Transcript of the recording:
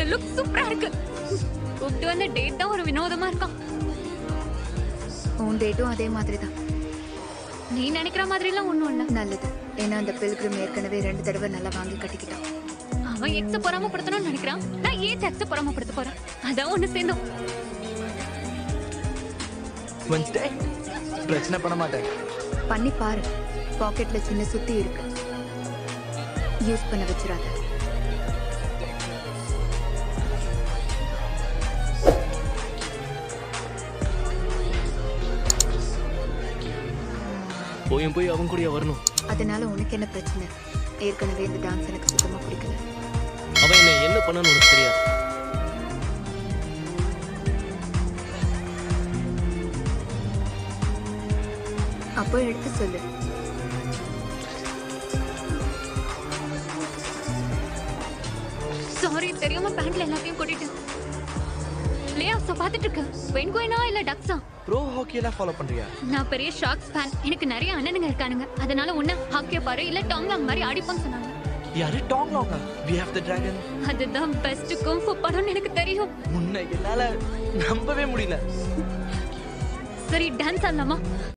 look சூப்பரா இருக்கு கூப்பிட்டு வந்த டேட் தான் ஒரு வினோதமா இருக்கான் உன் டேட்டும் அதே மாதிரி தான் நீ நினைக்கிற மாதிரி எல்லாம் ஒண்ணும் இல்ல நல்லது ஏன்னா அந்த பில்கிரிம் ஏற்கனவே ரெண்டு தடவை நல்லா வாங்கி கட்டிக்கிட்டான் அவன் எக்ஸ பொறாமப்படுத்தணும்னு நினைக்கிறான் நான் ஏன் எக்ஸ பொறாமப்படுத்த போறேன் அதான் ஒண்ணு சேர்ந்தோம் வென்ஸ்டே பிரச்சனை பண்ண மாட்டேன் பண்ணி பாரு பாக்கெட்ல சின்ன சுத்தி இருக்கு யூஸ் பண்ண வச்சிடாத போயும் போய் அவன் கூடயா வரணும் அதனால உனக்கு என்ன பிரச்சனை ஏற்கனவே இந்த டான்ஸ் எனக்கு சுத்தமா பிடிக்கல அவன் என்ன என்ன பண்ணான்னு உனக்கு தெரியாது அப்போ எடுத்து சொல்லு சாரி தெரியாம பேண்ட்ல எல்லாத்தையும் கொட்டிட்டேன் லே ஆஃப்ஸா பாத்துட்டு இருக்க பென்குயினா இல்ல டக்ஸா ப்ரோ ஹாக்கியெல்லாம் ஃபாலோ பண்றியா நான் பெரிய ஷார்க்ஸ் ஃபேன் எனக்கு நிறைய அண்ணனுங்க இருக்கானுங்க அதனால ஒண்ணு ஹாக்கிய பாரு இல்ல டாங்லாங் மாதிரி அடிப்பான்னு சொன்னாங்க யாரு டாங் லாங்கா வி ஹேவ் த டிராகன் அதுதான் பெஸ்ட் குங்ஃபு படம்னு எனக்கு தெரியும் உன்னை என்னால நம்பவே முடியல சரி டான்ஸ் ஆடலாமா